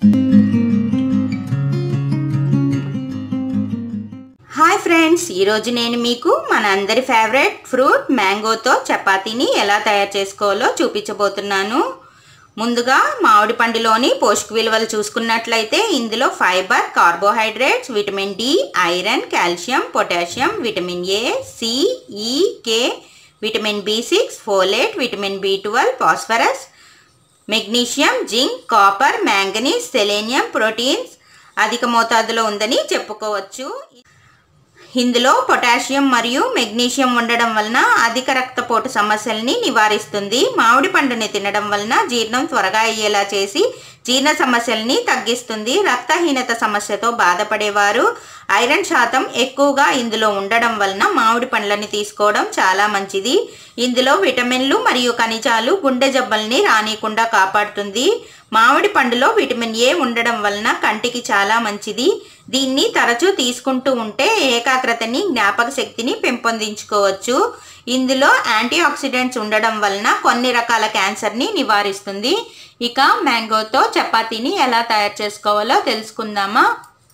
hi friends ఈరోజు నేను మీకు మన అందరి ఫేవరెట్ ఫ్రూట్ మ్యాంగోతో చపాతీని ఎలా తయారు చేసుకోవాలో చూపించబోతున్నాను ముందుగా మామిడి పండులోని పోషక విలువలు చూసుకున్నట్లయితే ఇందులో fibre carbohydrates vitamin D iron calcium potassium vitamin A C E K vitamin B six folate vitamin B twelve phosphorus magnesium zinc copper manganese selenium proteins అధిక మోతాదులో ఉందని చెప్పుకోవచ్చు ఇందులో పొటాషియం మరియు మెగ్నీషియం ఉండడం వలన అధిక రక్తపోటు సమస్యల్ని నివారిస్తుంది మామిడి పండుని తినడం వలన జీర్ణం త్వరగా అయ్యేలా చేసి జీర్ణ సమస్యల్ని తగ్గిస్తుంది రక్తహీనత సమస్యతో బాధపడేవారు ఐరన్ శాతం ఎక్కువగా ఇందులో ఉండడం వలన మామిడి పండ్లని తీసుకోవడం చాలా మంచిది ఇందులో విటమిన్లు మరియు ఖనిజాలు గుండె జబ్బల్ని రానియకుండా కాపాడుతుంది మామిడి పండులో విటమిన్ ఏ ఉండడం వలన కంటికి చాలా మంచిది దీన్ని తరచూ తీసుకుంటూ ఉంటే ఏకాగ్రతని జ్ఞాపక శక్తిని పెంపొందించుకోవచ్చు ఇందులో యాంటీ ఆక్సిడెంట్స్ ఉండడం వలన కొన్ని రకాల క్యాన్సర్ని నివారిస్తుంది ఇక మ్యాంగోతో చపాతీని ఎలా తయారు చేసుకోవాలో తెలుసుకుందామా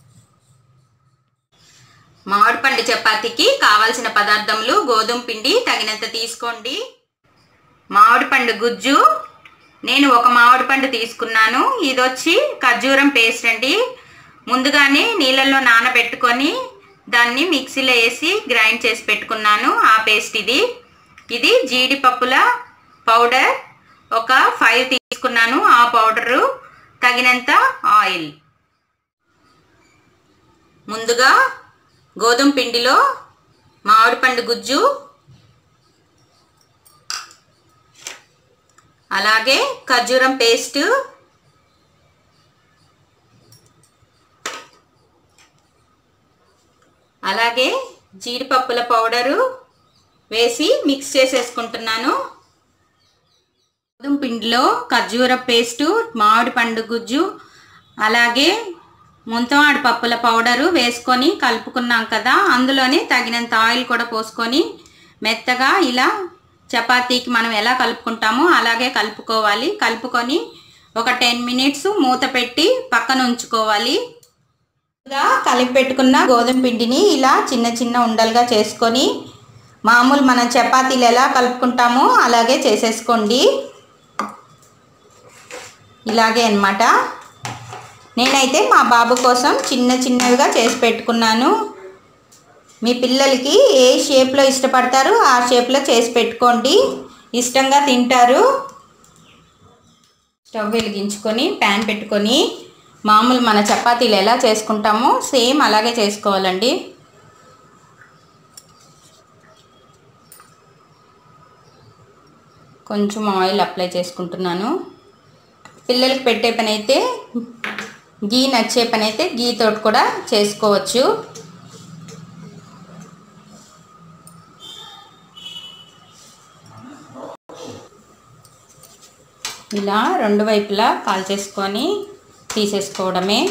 మామిడిపండు చపాతీకి కావలసిన పదార్థములు గోధుమ పిండి తగినంత తీసుకోండి మామిడిపండు గుజ్జు నేను ఒక మామిడి పండు తీసుకున్నాను ఇది వచ్చి ఖర్జూరం పేస్ట్ అండి ముందుగానే నీళ్ళల్లో నానబెట్టుకొని దాన్ని మిక్సీలో వేసి గ్రైండ్ చేసి పెట్టుకున్నాను ఆ పేస్ట్ ఇది ఇది జీడిపప్పుల పౌడర్ ఒక ఫైవ్ తీసుకున్నాను ఆ పౌడరు తగినంత ఆయిల్ ముందుగా గోధుమ పిండిలో మామిడి పండు గుజ్జు అలాగే ఖర్జూరం పేస్ట్ అలాగే జీడిపప్పుల పౌడరు వేసి మిక్స్ చేసేసుకుంటున్నాను గోధుమ పిండిలో ఖర్జూర పేస్టు మామిడి పండు గుజ్జు అలాగే ముంతమాడి పప్పుల పౌడరు వేసుకొని కలుపుకున్నాం కదా అందులోనే తగినంత ఆయిల్ కూడా పోసుకొని మెత్తగా ఇలా చపాతీకి మనం ఎలా కలుపుకుంటామో అలాగే కలుపుకోవాలి కలుపుకొని ఒక టెన్ మినిట్స్ మూత పెట్టి పక్కన ఉంచుకోవాలి ఇలా కలిపి పెట్టుకున్న గోధుమ పిండిని ఇలా చిన్న చిన్న ఉండలుగా చేసుకొని మామూలు మనం చపాతీలు ఎలా కలుపుకుంటామో అలాగే చేసేసుకోండి ఇలాగే అనమాట నేనైతే మా బాబు కోసం చిన్న చిన్నవిగా చేసి పెట్టుకున్నాను మీ పిల్లలకి ఏ షేప్లో ఇష్టపడతారో ఆ షేప్లో చేసి పెట్టుకోండి ఇష్టంగా తింటారు స్టవ్ వెలిగించుకొని ప్యాన్ పెట్టుకొని మామూలు మన చపాతీలు ఎలా చేసుకుంటామో సేమ్ అలాగే చేసుకోవాలండి కొంచెం ఆయిల్ అప్లై చేసుకుంటున్నాను పిల్లలకి పెట్టే పని అయితే గీ నచ్చే పని అయితే గీతోటి కూడా చేసుకోవచ్చు ఇలా రెండు వైపులా కాల్చేసుకొని తీసేసుకోవడమే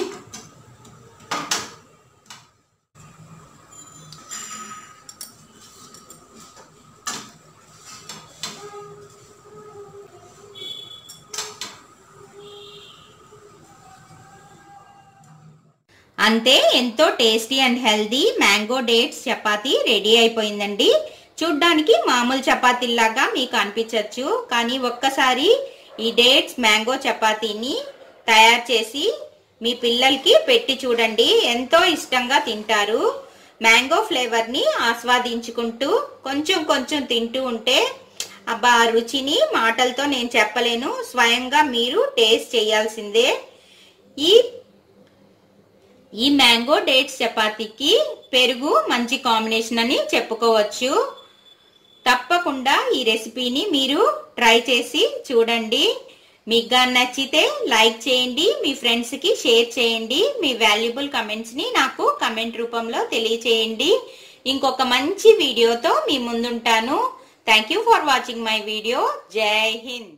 అంతే ఎంతో tasty and healthy mango dates chapati ready అయిపోయిందండి చూడ్డానికి మామూలు చపాతీలాగా మీకు అనిపించవచ్చు కానీ ఒక్కసారి ఈ డేట్స్ మ్యాంగో చపాతీని తయారు చేసి మీ పిల్లలకి పెట్టి చూడండి ఎంతో ఇష్టంగా తింటారు మ్యాంగో ఫ్లేవర్ని ఆస్వాదించుకుంటూ కొంచెం కొంచెం తింటూ ఉంటే అబ్బా ఆ రుచిని మాటలతో నేను చెప్పలేను స్వయంగా మీరు టేస్ట్ చేయాల్సిందే ఈ ఈ మ్యాంగో డేట్స్ చపాతీకి పెరుగు మంచి కాంబినేషన్ అని చెప్పుకోవచ్చు తప్పకుండా ఈ రెసిపీని మీరు ట్రై చేసి చూడండి మీకు గా నచ్చితే లైక్ చేయండి మీ ఫ్రెండ్స్కి షేర్ చేయండి మీ వాల్యుబుల్ కమెంట్స్ని నాకు కమెంట్ రూపంలో తెలియచేయండి ఇంకొక మంచి వీడియోతో మీ ముందుంటాను thank you for watching my video జై హింద్